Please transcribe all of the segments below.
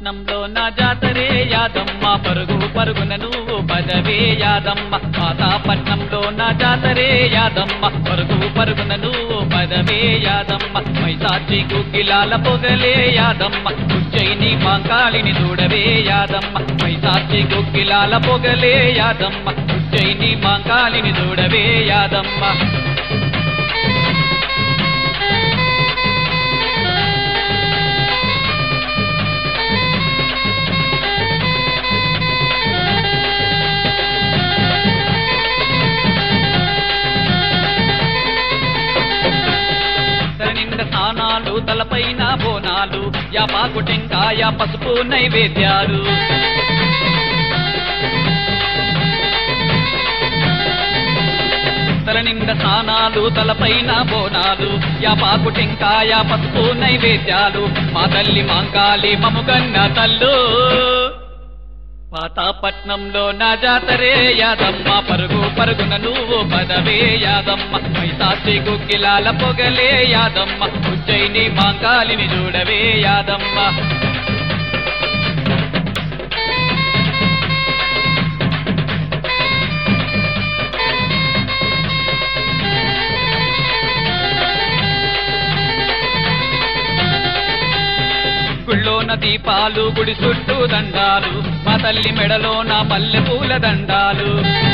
పట్నంలో నా జాతరే యాదమ్మ పరుగు పరుగున నువ్వు పదవే యాదమ్మ పట్నంలో నా జాతరే యాదమ్మ పరుగు పరుగున నువ్వు పదవే యాదమ్మ మైసాచి గుగ్గిలాల పొగలే యాదమ్మ ఉజ్జయిని మాంకాళిని చూడవే యాదమ్మ మైసాచి గుగ్గిలాల పొగలే యాదమ్మ ఉజ్జయిని మాంకాళిని చూడవే యాదమ్మ నిండ స్నానాలు తలపైన బోనాలు యాపాకు టెంకాయ పసుపు నైవేద్యాలు తల నిండ స్నానాలు తలపైన బోనాలు యాపాకు టెంకాయ పసుపు నైవేద్యాలు మా తల్లి మాంకాలి మముగన్న తల్లు పాతాపట్నంలో నా జాతరే యాదమ్మ పరుగు పరుగున నువ్వు పదవే యాదమ్మ మైసాచి గుగ్గిలాల పొగలే యాదమ్మ ఉజ్జయిని మాంకాలిని చూడవే యాదమ్మ గుళ్ళోన దీపాలు గుడి చుట్టూ దండాలు మా తల్లి మెడలోన మల్లె పూల దండాలు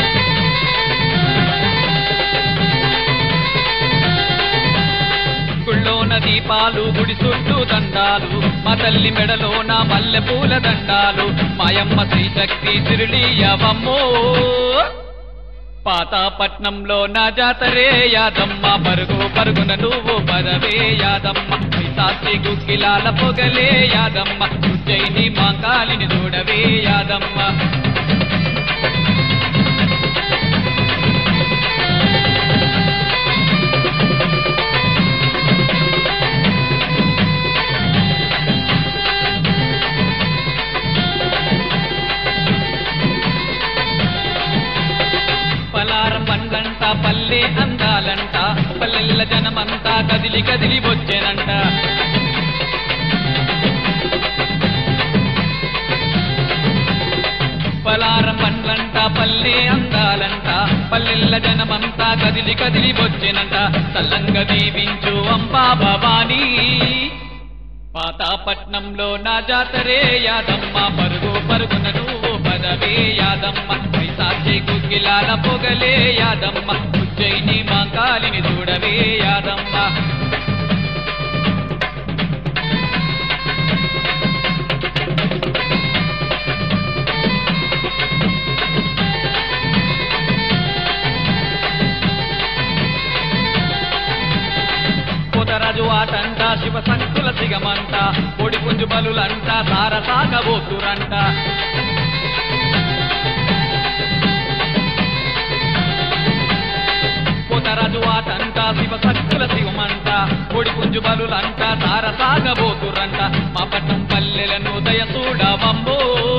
గుళ్ళోన దీపాలు గుడి చుట్టూ దండాలు మా తల్లి మెడలోన మల్లె పూల దండాలు మాయమ్మ శ్రీశక్తి తిరుళీయవమ్మో పాతాపట్నంలో నా జాతరే యాదమ్మ పరుగు పరుగున నువ్వు పదవే యాదమ్మ సాక్షి గుగ్గిలాల పొగలే యాదమ్మ ఉజ్జయిని మాంకాలిని చూడవే యాదమ్మ పలారం పండ్లంట పల్లె అందాలంట పల్లెల్ల జనమంతా కదిలి కదిలి వచ్చేనంట పలారం పండ్లంట పల్లె అందాలంట పల్లెల్ల జనమంతా కదిలి కదిలి వచ్చేనంట తల్లంగా దీవించు అంబా భవానీ పాతాపట్నంలో నా జాతరే యాదమ్మ పరుగు పరుగున నువ్వు పదవే యాదమ్మ పైసాచి గుగ్గిలాల పొగలే యాదమ్మ ఉజ్జయిని మాంకాలిని చూడవే యాదమ్మ పోతరాజు ఆటంట శివ సంకుల సిగమంట పొడి పుంజు బలులంట సార సాగబోతురంట పోతరాజు ఆటంట శివ సంకుల శివమంట పొడి పుంజు బలులంట సార సాగబోతురంట మా పట్టం పల్లెలను దయ చూడవంబో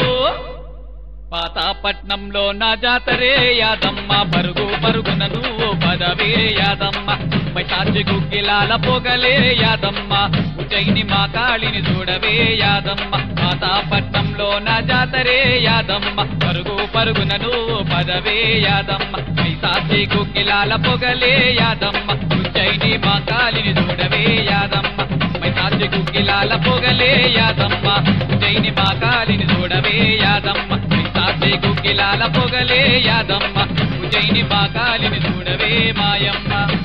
పాతాపట్నంలో నా జాతరే యాదమ్మ పరుగు పరుగున నువ్వు పదవే యాదమ్మ పైసాచి గుగ్గిలాల పొగలే యాదమ్మ ఉజ్జయిని మా కాళిని చూడవే యాదమ్మ పాతాపట్నంలో నా జాతరే యాదమ్మ పరుగు పరుగున నువ్వు పదవే యాదమ్మ పైసాచి గుగ్గిలాల పొగలే యాదమ్మ ఉజ్జయిని మా కాళిని చూడవే యాదమ్మ పైసాచి గుగ్గిలాల పొగలే యాదమ్మ ఉజ్జయిని మా కాళిని చూడవే యాదమ్మ సాక్షి గుగ్గిలాల పొగలే యాదమ్మ ఉజయిని బాకాలిని చూడవే మాయమ్మ